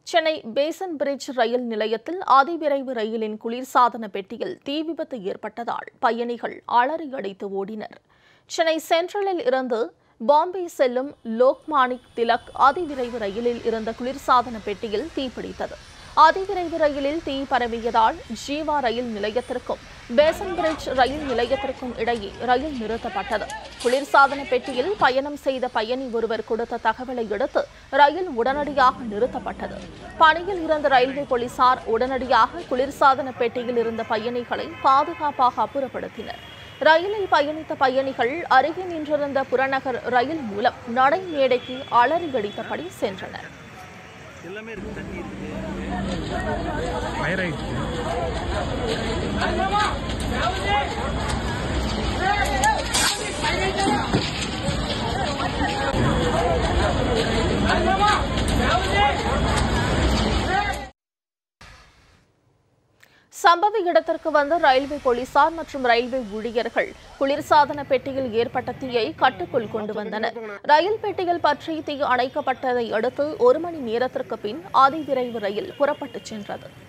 Chennai passion Bridge ரயில் நிலையத்தில் அதிவிரைவு ரயிலின் குளிர்சாதன பெட்டியில் தீ விபத்து ஏற்பட்டதால் பயணிகள் அலறி அடித்து ஓடினர் சென்னை சென்ட்ரலில் இருந்து பாம்பே செல்லும் லோக்மானிக் திலக் அதிவிரைவு ரயிலில் இருந்த குளிர்சாதன பெட்டியில் தீப்பிடித்தது அதிவிரைவு ரயிலில் தீ பரவியதால் ஜீவா ரயில் நிலையத்திற்கும் பேசன் பிரிட்ஜ் ரயில் நிலையத்திற்கும் இடையே ரயில் நிறுத்தப்பட்டது குளிர்சாதன பெட்டியில் பயணம் செய்த பயணி ஒருவர் கொடுத்த தகவலை அடுத்து ரயில் உடனடியாக நிறுத்தப்பட்டது பணியில் இருந்த ரயில்வே போலீசார் உடனடியாக குளிர்சாதன பெட்டியில் இருந்த பயணிகளை பாதுகாப்பாக அப்புறப்படுத்தினர் ரயிலில் பயணித்த பயணிகள் அருகே நின்றிருந்த புறநகர் ரயில் மூலம் நடைமேடைக்கு அலறி அடித்தபடி சென்றனர் எல்லாமே இருக்கு தண்ணி இருக்கு ஃபயர் ஆயிடுச்சு சம்பவ இடத்திற்கு வந்த ரயில்வே போலீசார் மற்றும் ரயில்வே ஊழியர்கள் குளிர்சாதன பெட்டியில் ஏற்பட்ட தீயை கட்டுக்குள் கொண்டு வந்தனர் ரயில் பெட்டியில் பற்றி தீ அணைக்கப்பட்டதை அடுத்து ஒரு மணி நேரத்திற்கு பின் அதிவிரைவு ரயில் புறப்பட்டுச் சென்றது